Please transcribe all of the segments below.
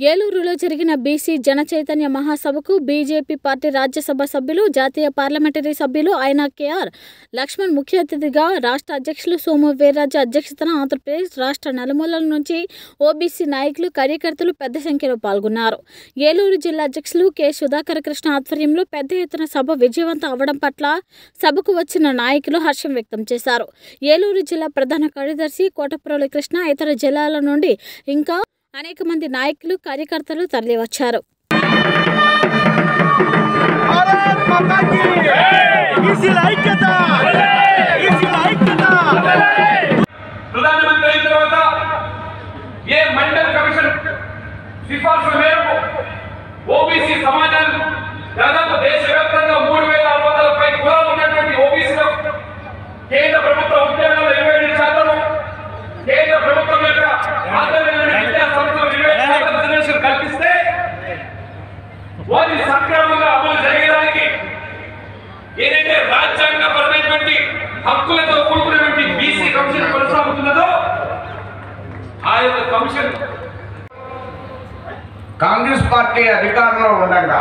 ఏలూరులో జరిగిన బీసీ జన చైతన్య మహాసభకు బీజేపీ పార్టీ రాజ్యసభ సభ్యులు జాతీయ పార్లమెంటరీ సభ్యులు అయిన కేఆర్ లక్ష్మణ్ ముఖ్య అతిథిగా రాష్ట్ర అధ్యక్షులు సోము వీర్రాజు అధ్యక్షతన ఆంధ్రప్రదేశ్ రాష్ట్ర నలుమూలల నుంచి ఓబీసీ నాయకులు కార్యకర్తలు పెద్ద సంఖ్యలో పాల్గొన్నారు ఏలూరు జిల్లా అధ్యక్షులు కె సుధాకర కృష్ణ ఆధ్వర్యంలో పెద్ద ఎత్తున సభ విజయవంతం అవడం పట్ల సభకు వచ్చిన నాయకులు హర్షం వ్యక్తం చేశారు ఏలూరు జిల్లా ప్రధాన కార్యదర్శి కోటప్రోలి కృష్ణ ఇతర జిల్లాల నుండి ఇంకా అనేక మంది నాయకులు కార్యకర్తలు తరలివచ్చారు భారత్ మాతా కీ ఈసీల ఐక్యత ఈసీల ఐక్యత ప్రధానమంత్రి అయిన తర్వాత ఏ మండల్ కమిషన్ సిఫార్సు మేరకు ఓబీసీ సమాజాన్ని దాదాపు దేశవ్యాప్తంగా మూడు వేల ఆరు వందల పై కులాలు ఉన్నటువంటి ఓబీసీలో కేంద్ర ప్రభుత్వ ఉద్యోగాలు ఇరవై ఏడు శాతం కేంద్ర ప్రభుత్వం యొక్క ఆధ్వర్యంలోని విద్యా సంస్థలు ఇరవై ఏడు శాతం రిజర్వేషన్ కల్పిస్తే వారి సక్రమంగా అమలు చేయడానికి ఏదైతే రాజ్యాంగపరమైనటువంటి హక్కులతో కూడుకున్నటువంటి బీసీ కమిషన్ కొనసాగుతున్నదో ఆ యొక్క కమిషన్ కాంగ్రెస్ పార్టీ అధికారంలో ఉండగా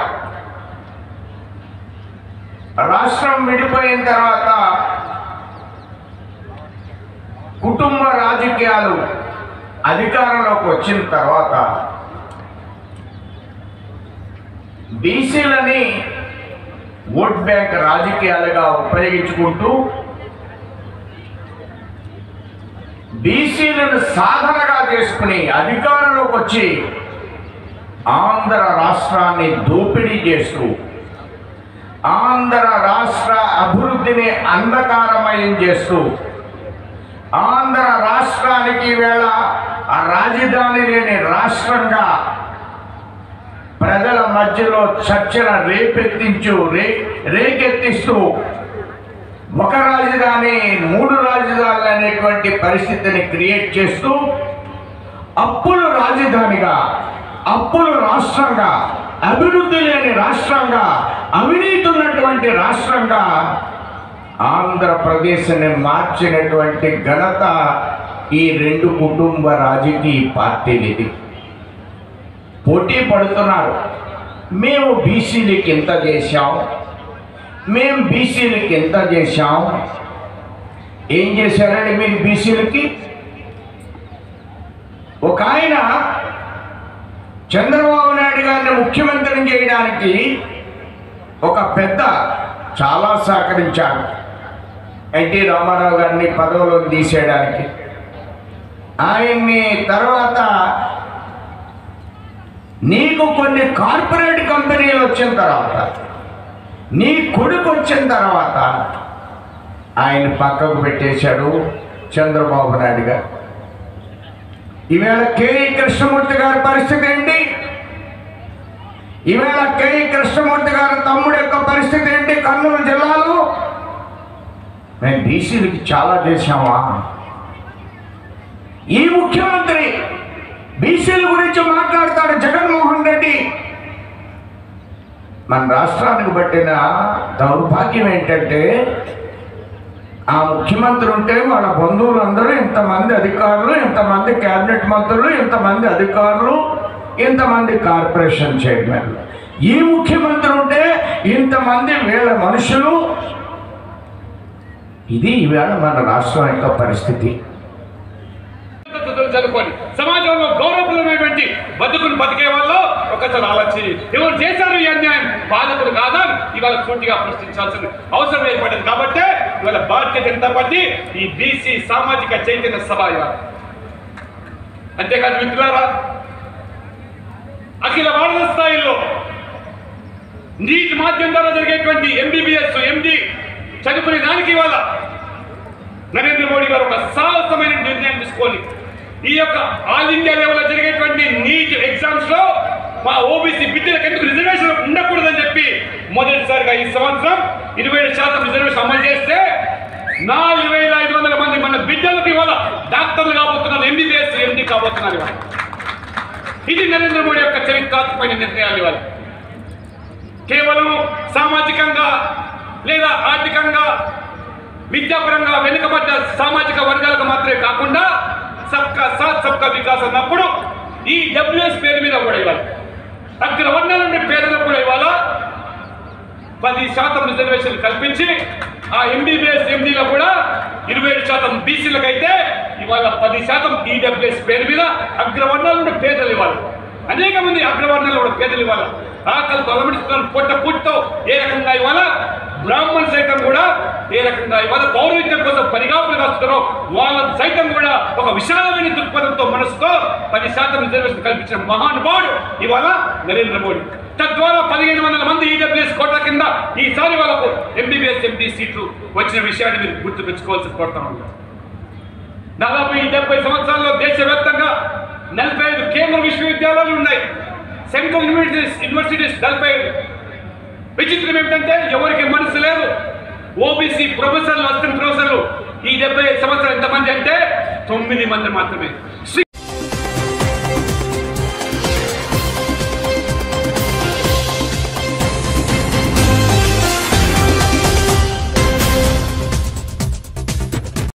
రాష్ట్రం విడిపోయిన తర్వాత కుటుంబ రాజకీయాలు అధికారంలోకి వచ్చిన తర్వాత బీసీలని ఓట్ బ్యాంక్ రాజకీయాలుగా ఉపయోగించుకుంటూ బీసీలను సాధనగా చేసుకుని అధికారంలోకి వచ్చి ఆంధ్ర రాష్ట్రాన్ని దోపిడీ చేస్తూ ఆంధ్ర రాష్ట్ర అభివృద్ధిని అంధకారమయం చేస్తూ ఆంధ్ర రాష్ట్రానికి వేళ ఆ రాజధాని లేని రాష్ట్రంగా ప్రజల మధ్యలో చర్చల రేపెత్తించు రే రేకెత్తిస్తూ ఒక రాజధాని మూడు రాజధానులు అనేటువంటి పరిస్థితిని క్రియేట్ చేస్తూ అప్పులు రాజధానిగా అప్పులు రాష్ట్రంగా అభివృద్ధి లేని రాష్ట్రంగా అవినీతి ఉన్నటువంటి రాష్ట్రంగా ఆంధ్రప్రదేశ్ని మార్చినటువంటి ఘనత ఈ రెండు కుటుంబ రాజకీయ పార్టీలది పోటీ పడుతున్నారు మేము బీసీలకి ఎంత చేశాం మేము బీసీలకి ఎంత చేశాం ఏం చేశారండి మీరు బీసీలకి ఒక ఆయన చంద్రబాబు నాయుడు గారిని ముఖ్యమంత్రిని చేయడానికి ఒక పెద్ద చాలా సహకరించాడు ఎన్టీ రామారావు గారిని పదవిలో తీసేయడానికి ఆయన్ని తర్వాత నీకు కొన్ని కార్పొరేట్ కంపెనీలు వచ్చిన తర్వాత నీ కొడుకు వచ్చిన తర్వాత ఆయన పక్కకు పెట్టేశాడు చంద్రబాబు నాయుడు గారు ఈవేళ కేఈ కృష్ణమూర్తి గారి పరిస్థితి ఏంటి ఈవేళ కేఈ కృష్ణమూర్తి గారి తమ్ముడు యొక్క పరిస్థితి ఏంటి కర్నూలు జిల్లాలో మేము బీసీలకి చాలా చేశామా ఈ ముఖ్యమంత్రి బీసీల గురించి మాట్లాడతాడు జగన్మోహన్ రెడ్డి మన రాష్ట్రానికి పట్టిన దౌర్భాగ్యం ఏంటంటే ఆ ముఖ్యమంత్రి ఉంటే వాళ్ళ బంధువులందరూ ఇంతమంది అధికారులు ఇంతమంది కేబినెట్ మంత్రులు ఇంతమంది అధికారులు ఇంతమంది కార్పొరేషన్ చైర్మన్లు ఈ ముఖ్యమంత్రి ఉంటే ఇంతమంది వీళ్ళ మనుషులు ఇది ఈవేళ మన రాష్ట్రం యొక్క పరిస్థితి పద్ధతులు చదువుకొని సమాజంలో గౌరవప్రదమైనటువంటి బతుకులు బతికే వాళ్ళు ఒకసారి ఆలోచి ఎవరు చేశారు ఈ అన్యాయం పాలకులు కాదా అని ఇవాళ సూటిగా ప్రశ్నించాల్సిన అవసరం ఏర్పడింది కాబట్టి ఇవాళ భారతీయ జనతా పార్టీ ఈ బీసీ సామాజిక చైతన్య సభ ఇవాళ అంతేకాదు మిత్రులారా అఖిల భారత స్థాయిలో నీటి మాధ్యమం ద్వారా జరిగేటువంటి ఎంబీబీఎస్ ఎండి చదువుకునే దానికి ఇవాళ నరేంద్ర మోడీ గారు ఒక సాహసమైన నిర్ణయం తీసుకొని ఈ యొక్క ఆల్ ఇండియా లెవెల్లో జరిగేటువంటి నీట్ ఎగ్జామ్స్ లో మా ఓబీసీ బిడ్డలకు ఎందుకు రిజర్వేషన్ ఉండకూడదని చెప్పి మొదటిసారిగా ఈ సంవత్సరం ఇరవై ఏడు శాతం రిజర్వేషన్ అమలు చేస్తే నాలుగు వేల ఐదు వందల మంది మన బిడ్డలకు ఇవాళ డాక్టర్లు కాబోతున్నారు ఎంబీబీఎస్ ఎండి కాబోతున్నారు ఇవాళ ఇది నరేంద్ర మోడీ యొక్క చరిత్రాత్మకమైన నిర్ణయాలు ఇవాళ కేవలం సామాజికంగా లేదా ఆర్థికంగా విద్యాపరంగా వెనుకబడ్డ సామాజిక వర్గాలకు మాత్రమే కాకుండా సబ్కా సాత్ సబ్కా వికాస్ అన్నప్పుడు ఈ డబ్ల్యూఎస్ పేరు మీద కూడా ఇవ్వాలి అగ్రవర్ణాల నుండి పేదలకు కూడా ఇవాళ పది శాతం రిజర్వేషన్ కల్పించి ఆ ఎంబీబీఎస్ ఎండీలో కూడా ఇరవై ఏడు శాతం బీసీలకు అయితే ఇవాళ పది శాతం ఈడబ్ల్యూఎస్ పేరు మీద అగ్రవర్ణాల నుండి పేదలు ఇవ్వాలి అనేక మంది అగ్రవర్ణాలు కూడా పేదలు ఇవ్వాలి ఆకలి తొలమిస్తున్న పొట్ట పుట్టుతో ఏ రకంగా ఇవాళ బ్రాహ్మణ్ సైతం కూడా ఏ రకంగా ఇవాళ పౌరవిత్యం కోసం పరిగాపులు కాస్తున్నారో వాళ్ళ సైతం కూడా ఒక విశాలమైన దృక్పథంతో మనసుతో పది శాతం రిజర్వేషన్ కల్పించిన మహానుభావుడు ఇవాళ నరేంద్ర మోడీ తద్వారా పదిహేను వందల మంది ఈడబ్ల్యూఎస్ కోట్ల కింద ఈసారి వాళ్ళకు ఎంబీబీఎస్ ఎంపీ సీట్లు వచ్చిన విషయాన్ని మీరు గుర్తు పెంచుకోవాల్సి కోరుతా ఉన్నారు దాదాపు ఈ డెబ్బై సంవత్సరాల్లో దేశవ్యాప్తంగా నలభై ఐదు కేంద్ర విశ్వవిద్యాలయాలు ఉన్నాయి సెంట్రల్ యూనివర్సిటీస్ యూనివర్సిటీస్ నలభై ఐదు విచిత్రం ఏమిటంటే ఎవరికి మనసు లేదు ఓబీసీ ప్రొఫెసర్లు అసిస్టెంట్ ప్రొఫెసర్లు ఈ డెబ్బై ఐదు సంవత్సరాలు ఎంతమంది అంటే తొమ్మిది మంది మాత్రమే శ్రీ